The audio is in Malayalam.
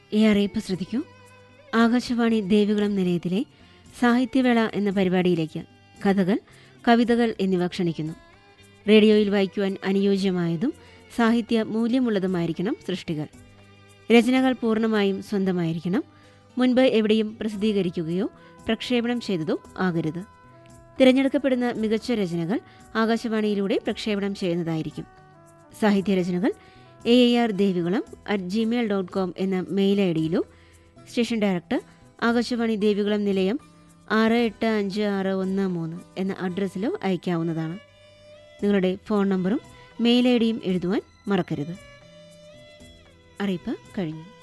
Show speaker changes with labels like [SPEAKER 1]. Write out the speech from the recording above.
[SPEAKER 1] ഈ അറിയിപ്പ് ശ്രദ്ധിക്കൂ ആകാശവാണി ദേവികുളം നിലയത്തിലെ സാഹിത്യവേള എന്ന പരിപാടിയിലേക്ക് കഥകൾ കവിതകൾ എന്നിവ ക്ഷണിക്കുന്നു റേഡിയോയിൽ വായിക്കുവാൻ അനുയോജ്യമായതും സാഹിത്യ മൂല്യമുള്ളതുമായിരിക്കണം സൃഷ്ടികൾ രചനകൾ പൂർണ്ണമായും സ്വന്തമായിരിക്കണം മുൻപ് എവിടെയും പ്രസിദ്ധീകരിക്കുകയോ പ്രക്ഷേപണം ചെയ്തതോ ആകരുത് തിരഞ്ഞെടുക്കപ്പെടുന്ന മികച്ച രചനകൾ ആകാശവാണിയിലൂടെ പ്രക്ഷേപണം ചെയ്യുന്നതായിരിക്കും സാഹിത്യരചനകൾ A I R Devikulam at Gmail dot com എന്ന മെയിൽ ഐ ഡിയിലോ സ്റ്റേഷൻ ഡയറക്ടർ ആകാശവാണി ദേവികുളം നിലയം ആറ് എട്ട് അഞ്ച് ആറ് ഒന്ന് മൂന്ന് എന്ന അഡ്രസ്സിലോ അയക്കാവുന്നതാണ് നിങ്ങളുടെ ഫോൺ നമ്പറും മെയിൽ ഐ ഡിയും എഴുതുവാൻ മറക്കരുത് അറിയിപ്പ് കഴിഞ്ഞു